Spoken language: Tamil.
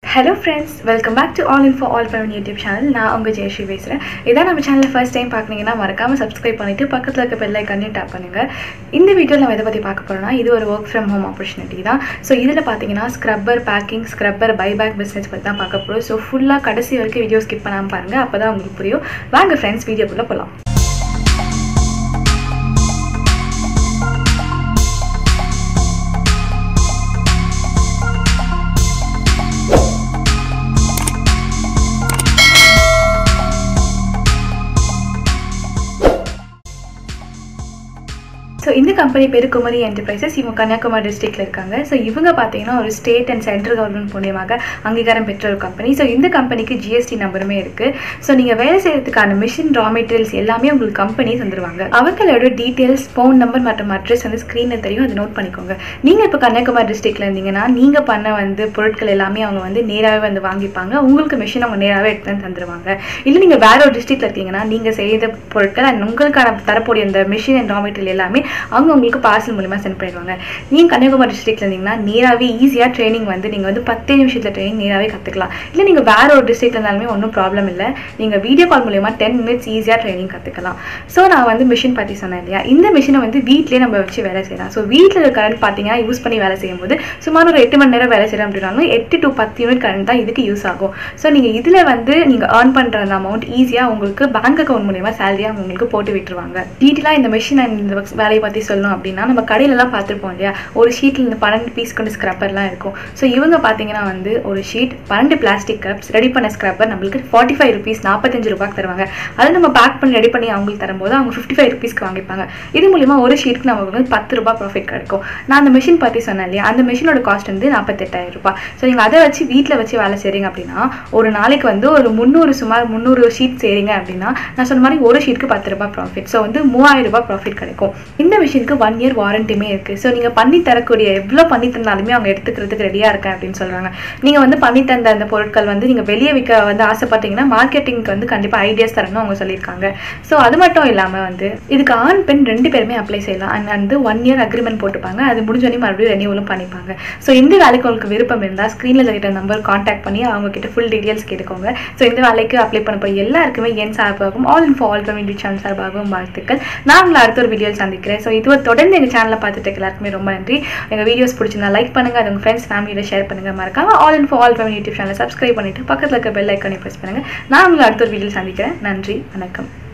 hello friends welcome back to all in for all Pavan YouTube channel நான் உங்கள் ஜெயஸ்ரீ பேசுகிறேன் இதான் நம்ம சேனலில் ஃபர்ஸ்ட் டைம் பார்க்குறீங்கன்னா மறக்காமல் சப்ஸ்கிரைப் பண்ணிவிட்டு பக்கத்தில் இருக்க பெல் ஐக்கானையும் டேப் பண்ணுங்கள் இந்த வீடியோவில் நம்ம எதை பற்றி பார்க்க போகிறோம்னா இது ஒரு ஒர்க் ஃப்ரம் ஹோம் ஆப்பர்ச்சுனிட்டி தான் ஸோ இதில் பார்த்தீங்கன்னா scrubber packing scrubber buyback business பற்றி தான் பார்க்க போகிறோம் ஸோ ஃபுல்லாக கடைசி வரைக்கும் வீடியோ ஸ்கிப் பண்ணாமல் பாருங்கள் அப்போ தான் உங்களுக்கு புரியும் வாங்க ஃப்ரெண்ட்ஸ் வீடியோக்குள்ளே போகலாம் ஸோ இந்த கம்பெனி பேர் குமரி என்டர்பிரைசஸ் இவங்க கன்னியாகுமரி டிஸ்ட்ரிக்ட்ல இருக்காங்க ஸோ இவங்க பார்த்தீங்கன்னா ஒரு ஸ்டேட் அண்ட் சென்ட்ரல் கவர்மெண்ட் மூலியமாக அங்கீகாரம் பெற்ற ஒரு கம்பெனி ஸோ இந்த கம்பெனிக்கு ஜிஎஸ்டி நம்பருமே இருக்கு ஸோ நீங்கள் வேலை செய்யறதுக்கான மிஷின் ரா மெட்டீரியல்ஸ் எல்லாமே உங்களுக்கு கம்பெனி தந்துருவாங்க அவங்களோட டீட்டெயில்ஸ் ஃபோன் நம்பர் மற்றும் அட்ரஸ் வந்து ஸ்க்ரீனில் தெரியும் அதை நோட் பண்ணிக்கோங்க நீங்கள் இப்போ கன்னியாகுமரி டிஸ்ட்ரிக்ட்ல இருந்தீங்கன்னா நீங்கள் பண்ண வந்து பொருட்கள் எல்லாமே அவங்க வந்து நேராகவே வந்து வாங்கிப்பாங்க உங்களுக்கு மிஷின் அவங்க நேராகவே எடுத்து வந்து தந்துருவாங்க இல்லை நீங்கள் வேற ஒரு டிஸ்ட்ரிக்ட்ல இருக்கீங்கன்னா நீங்கள் செய்த பொருட்கள் அண்ட் உங்களுக்கான தரக்கூடிய அந்த மிஷின் அண்ட் ரா மெட்டீரியல் எல்லாமே அவங்க உங்களுக்கு பார்சல் மூலிமா சென்ட் பண்ணிடுவாங்க நீங்கள் கன்னியாகுமரி டிஸ்ட்ரிக்ட்ல இருந்தீங்கன்னா நேராகவே ஈஸியாக ட்ரைனிங் வந்து நீங்கள் வந்து பத்தே நிமிஷத்தில் ட்ரைனிங் நேராகவே கற்றுக்கலாம் இல்லை நீங்கள் வேற ஒரு டிஸ்ட்ரிக்ட்ல இருந்தாலுமே ஒன்றும் ப்ராப்ளம் இல்லை நீங்கள் வீடியோ கால் மூலிமா டென் மினிட்ஸ் ஈஸியாக ட்ரைனிங் கற்றுக்கலாம் ஸோ நான் வந்து மிஷின் பற்றி சொன்னேன் இல்லையா இந்த மிஷினை வந்து வீட்டிலே நம்ம வச்சு வேலை செய்யலாம் ஸோ வீட்டில் இருக்க கரண்ட் பார்த்தீங்கன்னா யூஸ் பண்ணி வேலை செய்யும்போது சுமார் ஒரு எட்டு மணி நேரம் வேலை செய்கிறோம் அப்படின்னாலும் எட்டு டு பத்து யூனிட் கரண்ட் தான் இதுக்கு யூஸ் ஆகும் ஸோ நீங்கள் இதில் வந்து நீங்கள் ஏர்ன் பண்ணுற அந்த அமௌண்ட் ஈஸியாக உங்களுக்கு பேங்க் அக்கௌண்ட் மூலியமாக சேலரியாக உங்களுக்கு போட்டு விட்டுருவாங்க டீட்டெயிலாக இந்த மிஷின் அண்ட் இந்த வேலையை பற்றி சொல்லணும் அப்படின்னா நம்ம கடையிலலாம் பார்த்துருப்போம் இல்லையா ஒரு ஷீட்டில் இந்த பன்னெண்டு பீஸ் கொண்டு ஸ்க்ரப்பர்லாம் இருக்கும் ஸோ இவங்க பார்த்தீங்கன்னா வந்து ஒரு ஷீட் பன்னெண்டு பிளாஸ்டிக் கப்ஸ் ரெடி பண்ண ஸ்க்ரப்பர் நம்மளுக்கு ஃபார்ட்டி ஃபைவ் ருபீஸ் நாற்பத்தஞ்சு ரூபாய்க்கு தருவாங்க அதை நம்ம பேக் பண்ணி ரெடி பண்ணி அவங்களுக்கு தரும்போது அவங்க ஃபிஃப்டி ஃபைவ் ருபீஸ்க்கு வாங்கிப்பாங்க இது மூலிமா ஒரு ஷீட்டுக்கு நமக்கு வந்து பத்து ரூபாய் ப்ராஃபிட் கிடைக்கும் நான் அந்த மிஷின் பற்றி சொன்னேன் இல்லையா அந்த மிஷினோட காஸ்ட் வந்து நாற்பத்தெட்டாயிரம் ரூபாய் ஸோ நீங்கள் அதை வச்சு வீட்டில் வச்சு வேலை செய்கிறீங்க அப்படின்னா ஒரு நாளைக்கு வந்து ஒரு முந்நூறு சுமார் முந்நூறு ஷீட் செய்கிறீங்க அப்படின்னா நான் சொன்ன மாதிரி ஒரு ஷீட்டுக்கு பத்து ரூபாய் ப்ராஃபிட் ஸோ வந்து மூவாயிரம் ரூபாய் ப்ராஃபிட் கிடைக்கும் இந்த மிஷினுக்கு ஒன் இயர் வாரண்டியுமே இருக்குது ஸோ நீங்கள் பண்ணி தரக்கூடிய எவ்வளோ பண்ணி தந்தாலுமே அவங்க எடுத்துக்கிறதுக்கு ரெடியாக இருக்கேன் அப்படின்னு சொல்கிறாங்க நீங்கள் வந்து பண்ணி தந்த அந்த பொருட்கள் வந்து நீங்கள் வெளியே விற்க வந்து ஆசைப்பட்டீங்கன்னா மார்க்கெட்டிங்க்கு வந்து கண்டிப்பாக ஐடியாஸ் தரணும் அவங்க சொல்லியிருக்காங்க ஸோ அது மட்டும் இல்லாமல் வந்து இதுக்கு ஆண் பெண் ரெண்டு பேருமே அப்ளை செய்யலாம் அண்ட் வந்து ஒன் இயர் அக்ரிமெண்ட் போட்டுப்பாங்க அது முடிஞ்சோடனே மறுபடியும் ரெனியூவலும் பண்ணிப்பாங்க ஸோ இந்த வேலைக்கு உங்களுக்கு விருப்பம் இருந்தால் ஸ்க்ரீனில் இருக்கிற நம்பர் காண்டாக்ட் பண்ணி அவங்க கிட்ட ஃபுல் டீட்டெயில்ஸ் கேட்டுக்கோங்க ஸோ இந்த வேலைக்கு அப்ளை பண்ண போய் எல்லாருக்குமே என் சார்பாகவும் all in fall community channel சார்பாகவும் வாழ்த்துக்கள் நான் உங்களை அடுத்த ஒரு வீடியோவில் சந்திக்கிறேன் ஸோ இதுவரை தொடர்ந்து எங்கள் சேனலை பார்த்துட்டு எல்லாருக்குமே ரொம்ப நன்றி எங்கள் வீடியோஸ் பிடிச்சிருந்தா லைக் பண்ணுங்கள் அது உங்கள் ஃப்ரெண்ட்ஸ் ஃபேமிலியில் ஷேர் பண்ணுங்கள் மறக்காம all in fall community YouTube சேனலை சப்ஸ்கிரைப் பண்ணிட்டு பக்கத்தில் இருக்க பெல் ஐக்கானை ப்ரெஸ் பண்ணுங்கள் நான் உங்களை அடுத்த ஒரு வீடியோவில் சந்திக்கிறேன் நன்றி வணக்கம்